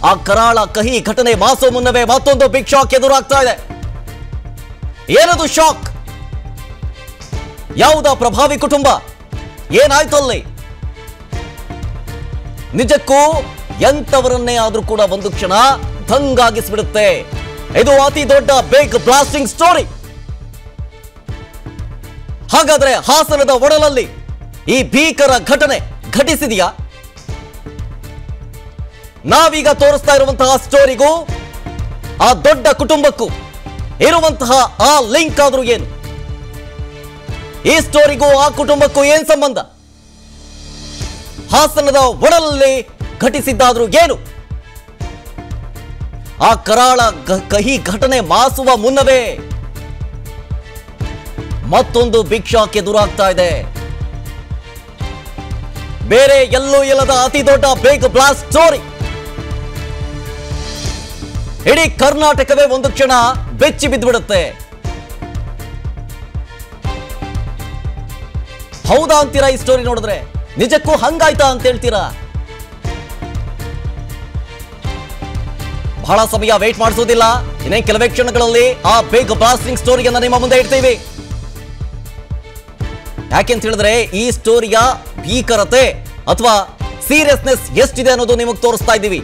ಆ ಕರಾಳ ಕಹಿ ಘಟನೆ ಮಾಸೋ ಮುನ್ನವೇ ಮತ್ತೊಂದು ಬಿಗ್ ಶಾಕ್ ಎದುರಾಗ್ತಾ ಇದೆ ಏನದು ಶಾಕ್ ಯಾವುದ ಪ್ರಭಾವಿ ಕುಟುಂಬ ಏನಾಯ್ತು ಅಲ್ಲಿ ನಿಜಕ್ಕೂ ಎಂತವರನ್ನೇ ಆದ್ರೂ ಕೂಡ ಒಂದು ಕ್ಷಣ ದಂಗಾಗಿಸ್ಬಿಡುತ್ತೆ ಇದು ಅತಿ ದೊಡ್ಡ ಬಿಗ್ ಬ್ಲಾಸ್ಟಿಂಗ್ ಸ್ಟೋರಿ ಹಾಗಾದ್ರೆ ಹಾಸನದ ಒಡಲಲ್ಲಿ ಈ ಭೀಕರ ಘಟನೆ ಘಟಿಸಿದೆಯಾ ನಾವೀಗ ತೋರಿಸ್ತಾ ಇರುವಂತಹ ಸ್ಟೋರಿಗೂ ಆ ದೊಡ್ಡ ಕುಟುಂಬಕ್ಕೂ ಇರುವಂತಹ ಆ ಲಿಂಕ್ ಆದ್ರೂ ಏನು ಈ ಸ್ಟೋರಿಗೂ ಆ ಕುಟುಂಬಕ್ಕೂ ಏನ್ ಸಂಬಂಧ ಹಾಸನದ ಒಡಲಲ್ಲಿ ಘಟಿಸಿದ್ದಾದ್ರೂ ಏನು ಆ ಕರಾಳ ಗ- ಕಹಿ ಘಟನೆ ಮಾಸುವ ಮುನ್ನವೇ ಮತ್ತೊಂದು ಬಿಗ್ ಶಾಕ್ ಎದುರಾಗ್ತಾ ಇದೆ ಬೇರೆ ಎಲ್ಲೂ ಇಲ್ಲದ ಅತಿ ದೊಡ್ಡ ಬಿಗ್ ಬ್ಲಾಸ್ಟ್ ಸ್ಟೋರಿ ಇಡೀ ಕರ್ನಾಟಕವೇ ಒಂದು ಕ್ಷಣ ಬೆಚ್ಚಿ ಬಿದ್ದುಬಿಡುತ್ತೆ ಹೌದಾ ಅಂತೀರಾ ಈ ಸ್ಟೋರಿ ನೋಡಿದ್ರೆ ನಿಜಕ್ಕೂ ಹಂಗಾಯ್ತಾ ಅಂತ ಹೇಳ್ತೀರಾ ಬಹಳ ಸಮಯ ವೇಟ್ ಮಾಡಿಸೋದಿಲ್ಲ ಇನ್ನೇ ಕೆಲವೇ ಕ್ಷಣಗಳಲ್ಲಿ ಆ ಬಿಗ್ ಬ್ಲಾಸ್ಟಿಂಗ್ ಸ್ಟೋರಿಯನ್ನ ನಿಮ್ಮ ಮುಂದೆ ಇಡ್ತೀವಿ ಯಾಕೆಂತ ಹೇಳಿದ್ರೆ ಈ ಸ್ಟೋರಿಯ ಭೀಕರತೆ ಅಥವಾ ಸೀರಿಯಸ್ನೆಸ್ ಎಷ್ಟಿದೆ ಅನ್ನೋದು ನಿಮಗೆ ತೋರಿಸ್ತಾ ಇದ್ದೀವಿ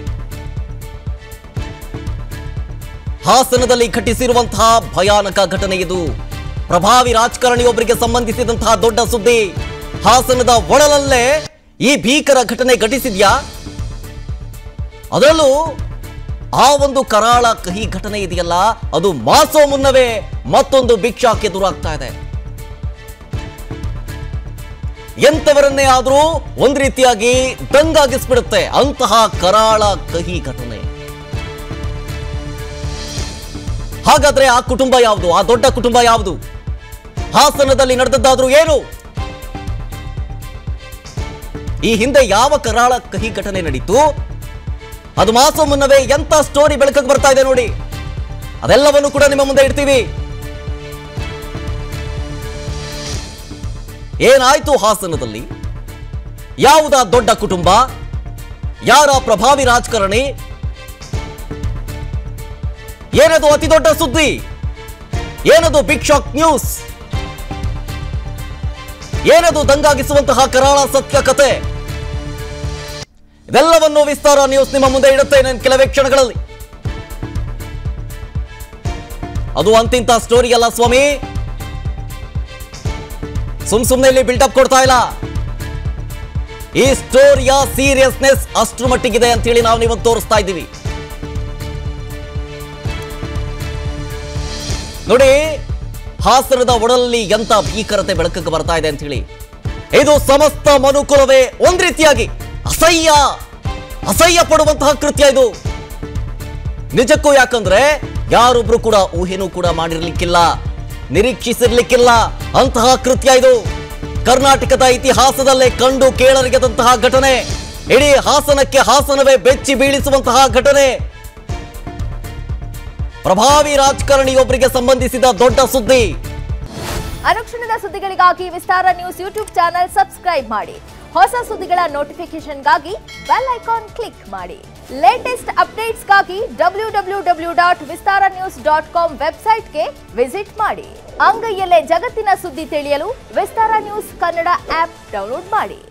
ಹಾಸನದಲ್ಲಿ ಘಟಿಸಿರುವಂತಹ ಭಯಾನಕ ಘಟನೆ ಇದು ಪ್ರಭಾವಿ ರಾಜಕಾರಣಿಯೊಬ್ಬರಿಗೆ ಸಂಬಂಧಿಸಿದಂತಹ ದೊಡ್ಡ ಸುದ್ದಿ ಹಾಸನದ ಒಳಲಲ್ಲೇ ಈ ಭೀಕರ ಘಟನೆ ಘಟಿಸಿದ್ಯಾ ಅದರಲ್ಲೂ ಆ ಒಂದು ಕರಾಳ ಕಹಿ ಘಟನೆ ಇದೆಯಲ್ಲ ಅದು ಮಾಸೋ ಮುನ್ನವೇ ಮತ್ತೊಂದು ಬಿಗ್ ಶಾಕ್ ಎದುರಾಗ್ತಾ ಇದೆ ಎಂತವರನ್ನೇ ಆದ್ರೂ ಒಂದ್ ರೀತಿಯಾಗಿ ದಂಗಾಗಿಸ್ಬಿಡುತ್ತೆ ಅಂತಹ ಕರಾಳ ಕಹಿ ಘಟನೆ ಹಾಗಾದ್ರೆ ಆ ಕುಟುಂಬ ಯಾವುದು ಆ ದೊಡ್ಡ ಕುಟುಂಬ ಯಾವುದು ಹಾಸನದಲ್ಲಿ ನಡೆದದ್ದಾದ್ರೂ ಏನು ಈ ಹಿಂದೆ ಯಾವ ಕರಾಳ ಕಹಿ ಘಟನೆ ನಡೀತು ಅದು ಮಾಸೋ ಮುನ್ನವೇ ಎಂತ ಸ್ಟೋರಿ ಬೆಳಕಕ್ಕೆ ಬರ್ತಾ ಇದೆ ನೋಡಿ ಅದೆಲ್ಲವನ್ನು ಕೂಡ ನಿಮ್ಮ ಮುಂದೆ ಇಡ್ತೀವಿ ಏನಾಯ್ತು ಹಾಸನದಲ್ಲಿ ಯಾವುದ ದೊಡ್ಡ ಕುಟುಂಬ ಯಾರ ಪ್ರಭಾವಿ ರಾಜಕಾರಣಿ ಏನದು ಅತಿ ದೊಡ್ಡ ಸುದ್ದಿ ಏನದು ಬಿಗ್ ಶಾಕ್ ನ್ಯೂಸ್ ಏನದು ದಂಗಾಗಿಸುವಂತಹ ಕರಾಳ ಸತ್ಯ ಕತೆ ಇದೆಲ್ಲವನ್ನು ವಿಸ್ತಾರ ನ್ಯೂಸ್ ನಿಮ್ಮ ಮುಂದೆ ಇಡುತ್ತೆ ಇನ್ನೇನು ಕೆಲವೇ ಕ್ಷಣಗಳಲ್ಲಿ ಅದು ಅಂತಿಂತ ಸ್ಟೋರಿ ಅಲ್ಲ ಸ್ವಾಮಿ ಸುಮ್ ಸುಮ್ನೆ ಇಲ್ಲಿ ಬಿಲ್ಡಪ್ ಕೊಡ್ತಾ ಇಲ್ಲ ಈ ಸ್ಟೋರಿಯ ಸೀರಿಯಸ್ನೆಸ್ ಅಷ್ಟರ ಮಟ್ಟಿಗಿದೆ ಅಂತೇಳಿ ನಾವು ನಿಮಗೆ ತೋರಿಸ್ತಾ ಇದ್ದೀವಿ ನೋಡಿ ಹಾಸನದ ಒಡಲಲ್ಲಿ ಎಂತ ಭೀಕರತೆ ಬೆಳಕಕ್ಕೆ ಬರ್ತಾ ಇದೆ ಅಂತ ಹೇಳಿ ಇದು ಸಮಸ್ತ ಮನುಕುಲವೇ ಒಂದ್ ರೀತಿಯಾಗಿ ಅಸಹ್ಯ ಅಸಹ್ಯ ಪಡುವಂತಹ ಕೃತ್ಯ ಇದು ನಿಜಕ್ಕೂ ಯಾಕಂದ್ರೆ ಯಾರೊಬ್ರು ಕೂಡ ಊಹೆನೂ ಕೂಡ ಮಾಡಿರ್ಲಿಕ್ಕಿಲ್ಲ ನಿರೀಕ್ಷಿಸಿರ್ಲಿಕ್ಕಿಲ್ಲ ಅಂತಹ ಕೃತ್ಯ ಇದು ಕರ್ನಾಟಕದ ಇತಿಹಾಸದಲ್ಲೇ ಕಂಡು ಕೇಳರಿಗದಂತಹ ಘಟನೆ ಇಡೀ ಹಾಸನಕ್ಕೆ ಹಾಸನವೇ ಬೆಚ್ಚಿ ಬೀಳಿಸುವಂತಹ ಘಟನೆ ಪ್ರಭಾವಿ ರಾಜಕಾರಣಿಯೊಬ್ಬರಿಗೆ ಸಂಬಂಧಿಸಿದ ದೊಡ್ಡ ಸುದ್ದಿ ಅನುಕ್ಷಣದ ಸುದ್ದಿಗಳಿಗಾಗಿ Vistara news YouTube channel subscribe ಮಾಡಿ ಹೊಸ ಸುದ್ದಿಗಳ ನೋಟಿಫಿಕೇಶನ್ಗಾಗಿ ಬೆಲ್ ಐಕಾನ್ ಕ್ಲಿಕ್ ಮಾಡಿ ಲೇಟೆಸ್ಟ್ ಅಪ್ಡೇಟ್ಸ್ಗಾಗಿ W W W dot Vistara news dot com ವೆಬ್ಸೈಟ್ಗೆ ವಿಸಿಟ್ ಮಾಡಿ ಅಂಗೈಯಲ್ಲೇ ಜಗತ್ತಿನ ಸುದ್ದಿ ತಿಳಿಯಲು Vistara news Kannada app download ಮಾಡಿ